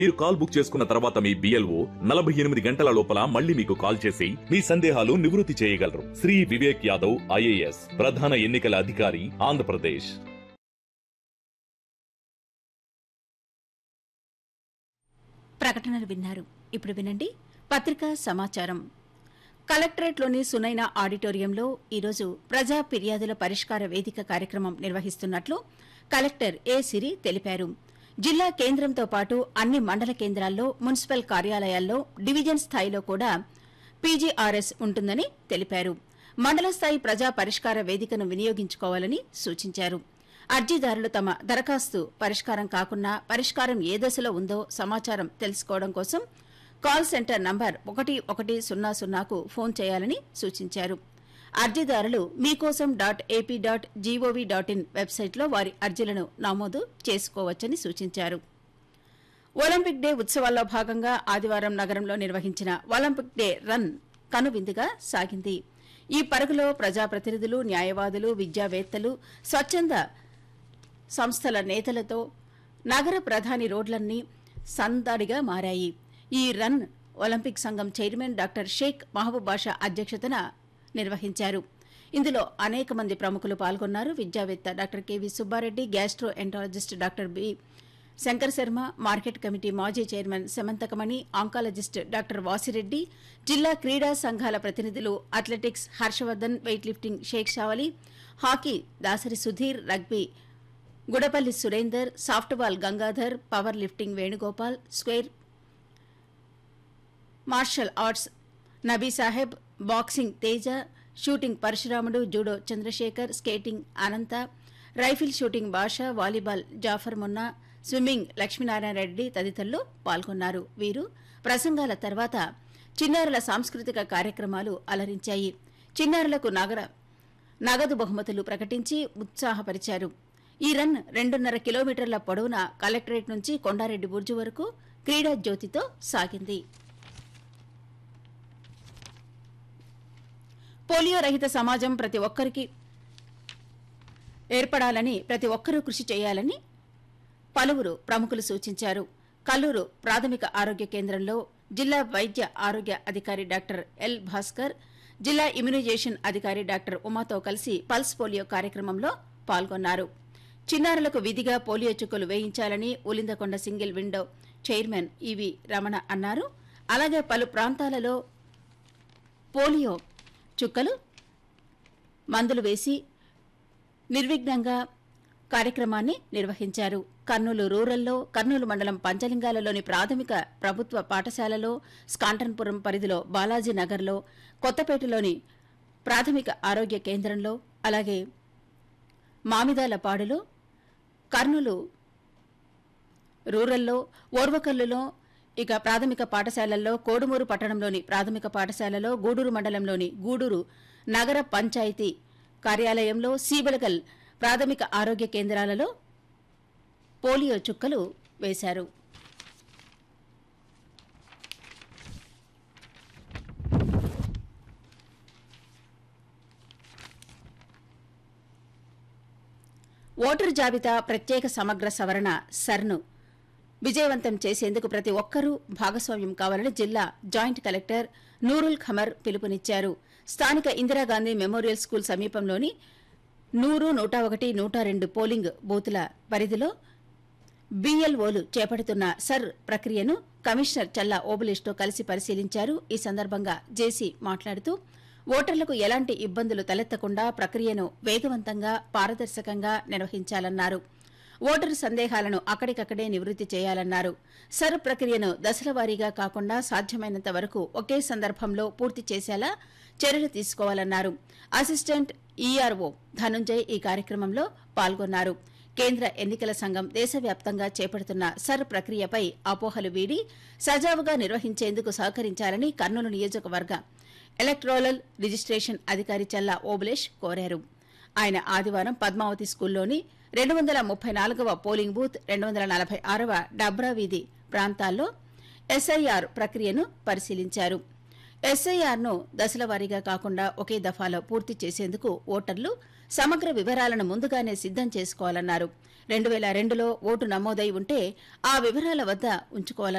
మీరు call book చేసుకున్న తర్వాత మీ బిఎల్ఓ నలభై ఎనిమిది గంటల లోపల మళ్ళీ మీకు కాల్ చేసి మీ సందేహాలు నివృత్తి చేయగలరు శ్రీ వివేక్ యాదవ్ ఐఏఎస్ ప్రధాన ఎన్నికల అధికారి ఆంధ్రప్రదేశ్ ప్రకటనలు విన్నారు ఇప్పుడు వినండి పత్రికా సమాచారం కలెక్టరేట్లోని సునైన ఆడిటోరియంలో ఈరోజు ప్రజా ఫిర్యాదుల పరిష్కార వేదిక కార్యక్రమం నిర్వహిస్తున్నట్లు కలెక్టర్ ఏ సిరి తెలిపారు జిల్లా కేంద్రంతో పాటు అన్ని మండల కేంద్రాల్లో మున్సిపల్ కార్యాలయాల్లో డివిజన్ స్థాయిలో కూడా పీజీఆర్ఎస్ ఉంటుందని తెలిపారు మండల స్థాయి ప్రజా పరిష్కార వేదికను వినియోగించుకోవాలని సూచించారు అర్జీదారులు తమ దరఖాస్తు పరిష్కారం కాకున్నా పరిష్కారం ఏ దశలో ఉందో సమాచారం తెలుసుకోవడం కోసం కాల్ సెంటర్ నంబర్ ఒకటి ఒకటి సున్నా సున్నాకు ఫోన్ చేయాలని సూచించారు అర్జీదారులు Meekosam dot AP dot GOV dot in వెబ్సైట్లో వారి అర్జీలను నమోదు చేసుకోవచ్చని సూచించారు ఒలింపిక్ డే ఉత్సవాల్లో భాగంగా ఆదివారం నగరంలో నిర్వహించిన ఒలింపిక్ డే రన్ కనువిందుగా సాగింది ఈ పరుగులో ప్రజాప్రతినిధులు న్యాయవాదులు విద్యావేత్తలు స్వచ్ఛంద సంస్థల నేతలతో నగర ప్రధాని రోడ్లన్నీ సందడిగా మారాయి ఈ రన్ ఒలింపిక్ సంఘం చైర్మన్ డాక్టర్ షేక్ మహబూబ్ బాషా అధ్యక్షతన నిర్వహించారు ఇందులో అనేక మంది ప్రముఖులు పాల్గొన్నారు విద్యావేత్త doctor KV Subbareddy gastroenterologist doctor B Shankar Sharma market committee మాజీ chairman Samanthakamani oncologist doctor Vasireddy జిల్లా క్రీడా సంఘాల ప్రతినిధులు athletics Harshavardhan weightlifting Sheikh Shavali hockey Dasari Sudheer rugby Gudapalli Surender softball Gangadhar powerlifting Venugopal square martial arts Nabi Saheb boxing Teja shooting Parashuramudu judo Chandrashekar skating అనంత rifle shooting Basha volleyball Jaffar Munna swimming Lakshminarayana Reddy తదితరులు పాల్గొన్నారు వీరు ప్రసంగాల తర్వాత చిన్నారుల సాంస్కృతిక కార్యక్రమాలు అలరించాయి చిన్నారులకు నగర నగదు బహుమతులు ప్రకటించి ఉత్సాహపరిచారు ఈ రన్ రెండున్నర కిలోమీటర్ల పొడవున కలెక్టరేట్ నుంచి కొండారెడ్డి బుర్జు వరకు క్రీడా జ్యోతితో సాగింది పోలియో రహిత సమాజం ప్రతి ఒక్కరికి ఏర్పడాలని ప్రతి ఒక్కరూ కృషి చేయాలని పలువురు ప్రముఖులు సూచించారు కల్లూరు ప్రాథమిక ఆరోగ్య కేంద్రంలో జిల్లా వైద్య ఆరోగ్య అధికారి డాక్టర్ ఎల్ భాస్కర్ జిల్లా ఇమ్యునైజేషన్ అధికారి డాక్టర్ ఉమాతో కలిసి పల్స్ పోలియో కార్యక్రమంలో పాల్గొన్నారు చిన్నారులకు విధిగా పోలియో చుక్కలు వేయించాలని Ulindakonda single window chairman EV Ramana అన్నారు అలాగే పలు ప్రాంతాలలో పోలియో చుక్కలు మందులు వేసి నిర్విఘ్నంగా కార్యక్రమాన్ని నిర్వహించారు కర్నూలు రూరల్లో కర్నూలు మండలం పంచలింగాలలోని ప్రాథమిక ప్రభుత్వ పాఠశాలలో స్కాంటన్పురం పరిధిలో బాలాజీ నగర్లో కొత్తపేటలోని ప్రాథమిక ఆరోగ్య కేంద్రంలో అలాగే మామిదాలపాడులో కర్నూలు రూరల్లో ఓర్వకల్లులో ఇక ప్రాథమిక పాఠశాలల్లో కోడుమూరు పట్టణంలోని ప్రాథమిక పాఠశాలలో గూడూరు మండలంలోని గూడూరు నగర పంచాయతీ కార్యాలయంలో సీబలగల్ ప్రాథమిక ఆరోగ్య కేంద్రాలలో పోలియో చుక్కలు వేశారు ఓటరు జాబితా ప్రత్యేక సమగ్ర సవరణ సర్ను విజయవంతం చేసేందుకు ప్రతి ఒక్కరూ భాగస్వామ్యం కావాలని జిల్లా జాయింట్ కలెక్టర్ నూరుల్ ఖమర్ పిలుపునిచ్చారు స్థానిక ఇందిరాగాంధీ మెమోరియల్ స్కూల్ సమీపంలోని నూరు నూట ఒకటి నూట రెండు పోలింగ్ బూతుల పరిధిలో బీఎల్ఓలు చేపడుతున్న సర్ ప్రక్రియను కమిషనర్ చల్లా ఓబులేష్తో కలిసి పరిశీలించారు ఈ సందర్భంగా జేసీ మాట్లాడుతూ ఓటర్లకు ఎలాంటి ఇబ్బందులు తలెత్తకుండా ప్రక్రియను వేగవంతంగా పారదర్శకంగా నిర్వహించాలన్నారు ఓటరు సందేహాలను అక్కడికక్కడే నివృత్తి చేయాలన్నారు సర్ ప్రక్రియను దశలవారీగా కాకుండా సాధ్యమైనంత వరకు ఒకే సందర్భంలో పూర్తి చేసేలా చర్యలు తీసుకోవాలన్నారు అసిస్టెంట్ ఈఆర్ఓ ధనుంజయ్ ఈ కార్యక్రమంలో పాల్గొన్నారు కేంద్ర ఎన్నికల సంఘం దేశవ్యాప్తంగా చేపడుతున్న సర్ ప్రక్రియపై అపోహలు వీడి సజావుగా నిర్వహించేందుకు సహకరించాలని కర్నూలు నియోజకవర్గ ఎలక్ట్రోలల్ రిజిస్ట్రేషన్ అధికారి చల్లా ఓబులేష్ కోరారు ఆయన ఆదివారం పద్మావతి స్కూల్లోని రెండు వందల ముప్పై నాలుగవ పోలింగ్ బూత్ రెండు వందల నలభై ఆరవ డబ్రా వీధి ప్రాంతాల్లో ఎస్ఐఆర్ ప్రక్రియను పరిశీలించారు ఎస్ఐఆర్ను దశల వారీగా కాకుండా ఒకే దఫాలో పూర్తి చేసేందుకు ఓటర్లు సమగ్ర వివరాలను ముందుగానే సిద్దం చేసుకోవాలన్నారు రెండు వేల రెండులో ఓటు నమోదై ఉంటే ఆ వివరాల వద్ద ఉంచుకోవాలన్నారు